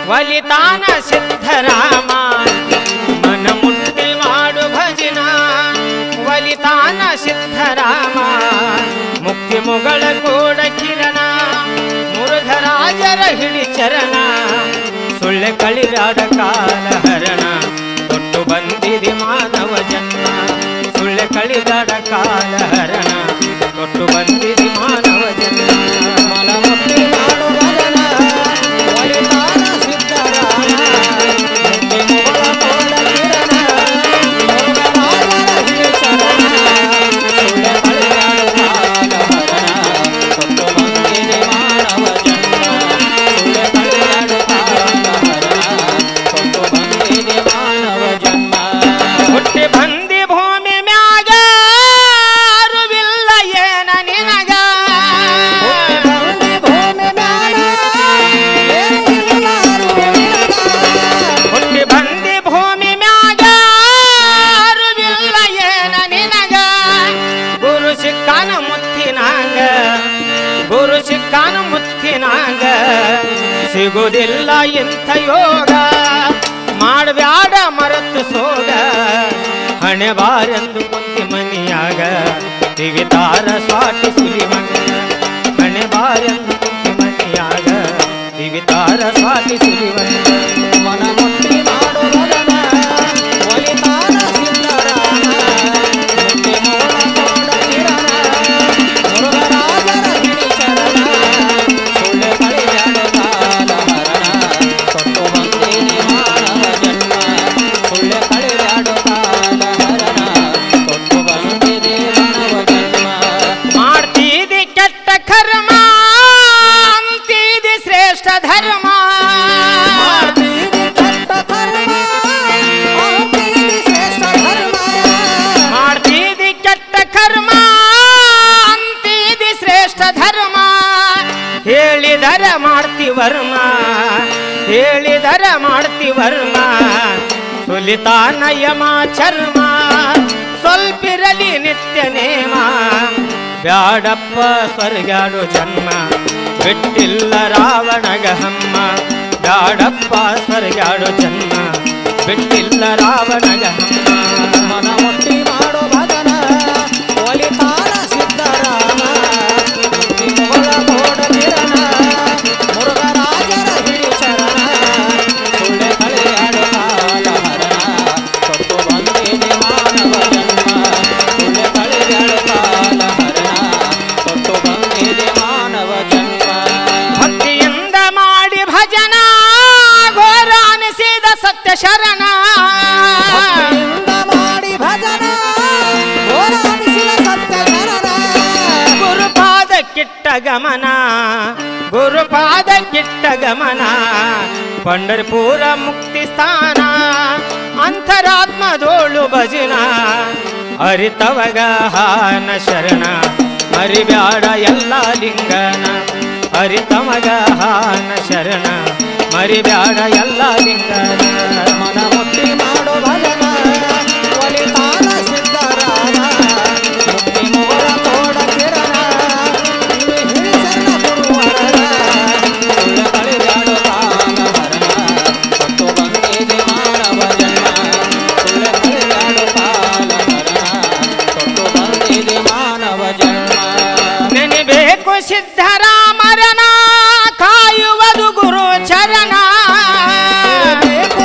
ಒಲಿತಾನ ಸಿದ್ಧರಾಮ ಮನ ಮುಟ್ಟಿ ಮಾಡು ಭಜನ ಒಲಿತಾನ ಸಿದ್ಧರಾಮ ಮುಕ್ತಿ ಮುಗಳ ಕೂಡ ಕಿರಣ ಮುರುಘರಾಜರ ಹಿಡಿ ಚರಣ ಸುಳ್ಳೆ ಕಳಿರಾಡ ಕಾಲ ಹರಣ ತೊಟ್ಟು ಬಂದಿದೆ ಮಾನವ ಜನ್ಮ ಸುಳ್ಳೆ ಕಳಿದಾಡ ಕಾಲ ಹರಣ ತೊಟ್ಟು ಬಂದಿದೆ ಮಾನವ ಜನ್ಮ ಮನಮುಟ್ಟಿ ಮಾಡು ಭಜನ ಒಲಿತಾನ ಸಿದ್ಧರಾಮ ಮುಕ್ತಿ ಮುಗಳ ಕೋಡ ಕಿರಣ ಯೋಗರಾಜರ ಹಿಡಿ ಚರಣ ಸುಳ್ಳೆ ಕಳೆದಾಡು ಕಾಲ ಹರಣ ಕೊಟ್ಟು ಬಂದಿದೆ ಮಾನವ ಜನ್ಮ ಸುಳ್ಳೆ ಕಳೆದಾಡು ಕಾಲ ಹರಣ ಕೊಟ್ಟು ಬಂದಿದೆ ಮಾನವ ಜನ್ಮ ಹುಟ್ಟಿ ಬಂದಿ ಭೂಮಿ ಮ್ಯಾಗ ಅರುವಿಲ್ಲ ಏನ ನಿನಗ ಭೂಮಿ ಭೂಮಿ ಮ್ಯಾಲ ಏನಿಲ್ಲರು ನಿನಗ. ಹುಟ್ಟಿ ಬಂದಿ ಭೂಮಿ ಮ್ಯಾಗ ಅರುವಿಲ್ಲ ಏನ ನಿನಗ ಗುರು ಸಿಕ್ಕಾನ ಮುತ್ತಿನಾಗ ಗುರು ಸಿಕ್ಕಾನ ಮುತ್ತಿನಾಗ ಸಿಗುವುದಿಲ್ಲ ಇಂಥ ಯೋಗ ಮಾಡಬ್ಯಾಡ ಮರತು ಸೋಗ ಹಣೆ ಬಾರೆಂದು ಕುಂತಿ ಮನಿಯಾಗ ತಿವಿತಾರ ಸ್ವಾಟಿ ಸುಲಿವಂಗ ಹಣೆ ಬಾರೆಂದು ಕುಂತಿ ಮನಿಯಾಗ ತಿವಿತಾರ ಸ್ವಾಟಿ ಸುಲಿವಂಗ ಮನಮುಟ್ಟಿ ಮಾಡು ಭಜನ ಒಲಿತಾನ ಸಿದ್ಧರಾಮ ಮುಕ್ತಿ ಮೂಲ ಕೋಡ ಕಿರಣ ಮುರುಘರಾಜರ ಹಿಡಿ ಶರಣ ಸುಳ್ಳೆ ಕಳಿಯಾಡ ಕಾಲ ಹರಣ ಕೊಟ್ಟು ಬಂದಿನಿ ಮಾನವ ಜನ್ಮ ಸುಳ್ಳೆ ಕಳಿಯಾಡ ಕಾಲ ಹರಣ ಕೊಟ್ಟು ಬಂದಿದೆ ಮಾನವ ಜನ್ಮ ಮಾಡ್ತೀದಿ ಕೆಟ್ಟ ಕರ್ಮ ಅಂತೀದಿ ಶ್ರೇಷ್ಠ ಧರ್ಮ ಮಾಡ್ತೀರಿ ಕೆಟ್ಟ ಕರ್ಮ ಮಾಡ್ತೀರಿ ಶ್ರೇಷ್ಠ ಧರ್ಮ ಮಾಡ್ತೀದಿ ಕೆಟ್ಟ ಕರ್ಮ ಅಂತೀದಿ ಶ್ರೇಷ್ಠ ಧರ್ಮ ಹೇಳಿದರ ಮಾಡ್ತಿ ವರ್ಮ ಹೇಳಿದರ ಮಾಡ್ತಿ ವರ್ಮ ಸುಲಿತಾನ ಯಮ ಚರ್ಮ ಸ್ವಲ್ಪಿರಲಿ ನಿತ್ಯ ನೇಮ ಬ್ಯಾಡಪ್ಪ ಸ್ವರ್ಗಾಡು ಜನ್ಮ ಬಿಟ್ಟಿಲ್ಲ ರಾವಣಗ ಹಮ್ಮ ಬ್ಯಾಡಪ್ಪ ಸ್ವರ್ಗಾಡು ಜನ್ಮ ಬಿಟ್ಟಿಲ್ಲ ರಾವಣಗ ಹಮ್ಮ ಮನ ಮುಟ್ಟಿ ಮಾಡೋ ಭಜನ ಒಲಿತಾನ ಸಿದ್ಧರಾಮ ಮುಕ್ತಿ ಮುಗಳ ಕೋಡ ಕಿರಣ ಮುರುಘರಾಜರ ಹಿಡಿ ಶರಣ ಸುಳ್ಳೆ ಕಳೆಯಾಡು ಕಾಲ ಹರಣ ಕೊಟ್ಟು ಬಂದಿದೆ ಮಾನವ ಜನ್ಮ ಸುಳ್ಳೆ ಕಳೆಯಾಡು ಕಾಲ ಹರಣ ಕೊಟ್ಟು ಬಂದಿದೆ ಮಾನವ ಜನ್ಮ ಭಕ್ತಿಯಿಂದ ಮಾಡಿ ಭಜನ ಘೋರ ಅನಿಸಿದ ಸತ್ಯ ಶರಣ ಭಕ್ತಿಯಿಂದ ಮಾಡಿ ಭಜನ ಹೋರಾಡಿಸಿದ ಸತ್ಯ ಶರಣ ಗುರುಪಾದ ಕಿಟ್ಟ ಗಮನ ಗುರುಪಾದ ಕಿಟ್ಟ ಗಮನ ಪಂಡರ್ಪುರ ಮುಕ್ತಿ ಸ್ಥಾನ ಅಂತರಾತ್ಮದೋಳು ಭಜನ ಅರಿತವಗ ಹಾನ ಶರಣ ಅರಿಬ್ಯಾಡ ಎಲ್ಲ ಲಿಂಗನ ಅರಿತಮಗ ಹಾನ ಶರಣ ಮರಿಬ್ಯಾಡ ಎಲ್ಲ ಲಿಂಗನ ಮನ ಮುಟ್ಟಿ ಮಾಡೋ ಭಜನ ಒಲಿತಾನ ಸಿದ್ಧರಾಮ ಮುಕ್ತಿ ಮುಗಳ ಕೋಡ ಕಿರಣ ಇವೆ ಹಿರಿಸನ್ನ ಗುರುವರಣ ಸುಳ್ಳ ಕಳೆದಾಡು ಕಾಲ ಹರಣ ಕೊಟ್ಟು ಬಂದಿದೆ ಮಾನವ ಜನ್ಮ ಸುಳ್ಳ ಕಳೆದಾಡು ಕಾಲ ಹರಣ ಕೊಟ್ಟು ಬಂದಿದೆ ಮಾನವ ಜನ್ಮ ನೆನೆಬೇಕು ಸಿದ್ಧರಾಮರನ ಕಾಯುವುದು ಗುರು ಚರಣ ಬೇಕು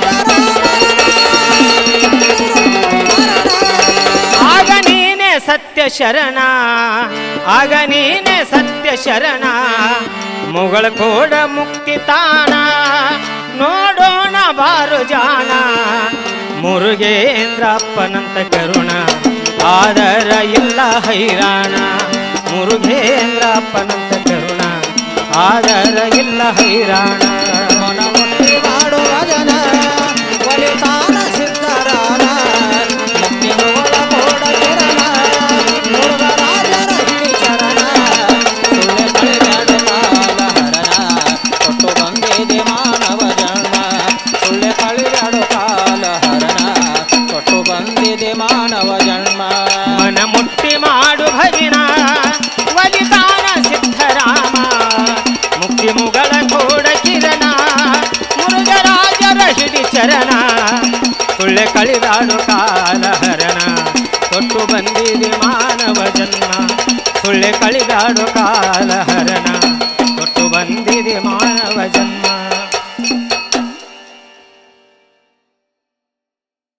ಸಿದ್ಧರಾಮ ಆಗ ನೀನೆ ಸತ್ಯ ಶರಣ ಆಗ ನೀನೆ ಸತ್ಯ ಶರಣ ಮುಗಳ ಕೋಡ ಮುಕ್ತಿ ತಾಣ ನೋಡೋಣ ಬಾರು ಜಾಣ ಮುರುಗೇಂದ್ರಪ್ಪನಂತ ಕರುಣ ಆದರ ಇಲ್ಲ ಹೈರಾಣ ಮುರುಗೇಂದ್ರಪ್ಪನಂತ ಕರುಣ ಆದರ ಇಲ್ಲ ಹೈರಾಣ ಮನ ಮುಟ್ಟಿ ಮಾಡು ಭಜನ ಒಲಿತಾನ ಸಿದ್ಧರಾಮ ಮುಕ್ತಿ ಮುಗಳ ಕೋಡ ಕಿರಣ ಮುರುಘರಾಜರ ಹಿಡಿ ಚರಣ ಸುಳ್ಳೆ ಕಳೆದಾಡು ಕಾಲ ಹರಣ ಕೊಟ್ಟು ಬಂದಿದೆ ಮಾನವ ಜನ್ಮ ಸುಳ್ಳೆ ಕಳೆದಾಡು ಕಾಲ ಹರಣ ಕೊಟ್ಟು ಬಂದಿದೆ ಮಾನವ ಜನ್ಮ ಮನ ಮುಟ್ಟಿ ಮಾಡು ಭಜನ ಒಲಿತಾನ ಸಿದ್ಧರಾಮ ಮುಕ್ತಿ ಮುಗಳ ಕೋಡ ಕಿರಣ ಶರಣ ಸುಳ್ಳೆ ಕಳಿದಾಡು ಕಾಲ ಹರಣ ಕೊಟ್ಟು ಬಂದಿದೆ ಮಾನವ ಜನ್ಮ ಸುಳ್ಳೆ ಕಳಿದಾಡು ಕಾಲ ಹರಣ